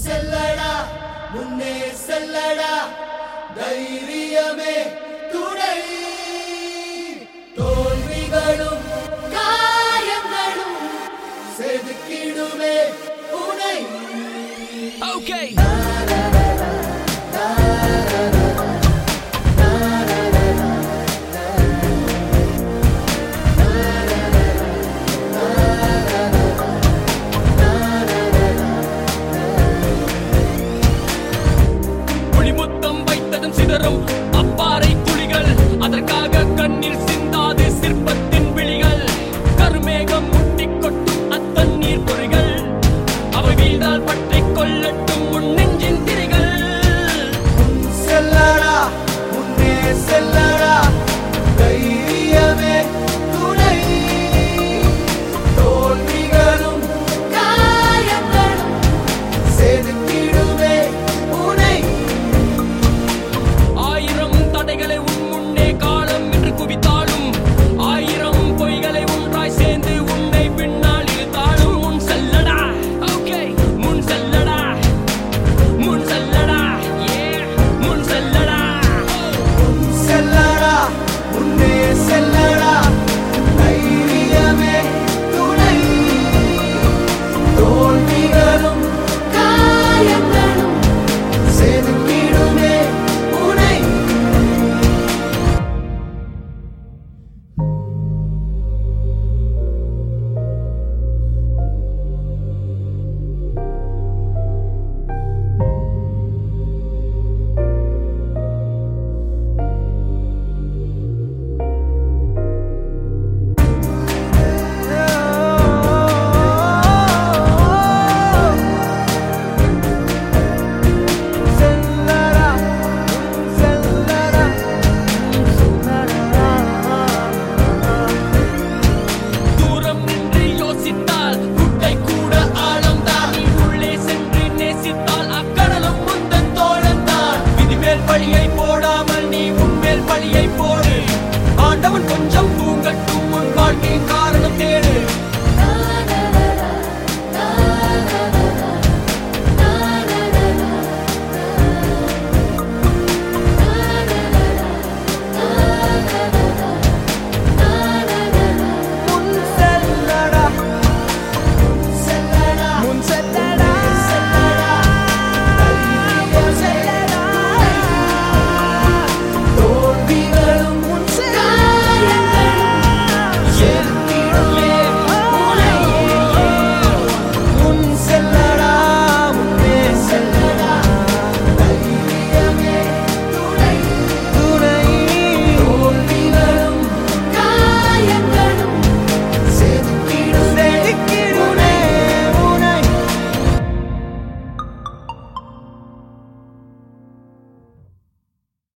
செல்லடா முன்னே செல்லடா தைரியமே துணை தோல்விகளும் காயங்களும் செதுக்கிடுமே உனை Okay. புலிமுத்தம் வைத்ததும் சிதறும் அப்பாறை துளிகள் அதற்காக கண்ணீர் சிந்தாது சிற்பத்தின் விழிகள் கருமேகம் முட்டிக் கொட்டும் அத்தண்ணீர் பொறிகள் அவை வீழ்ந்தால் பற்றிக் கொள்ளட்டும் உன் நெஞ்சின் திரிகள் செல்லடா முன்னே செல்லடா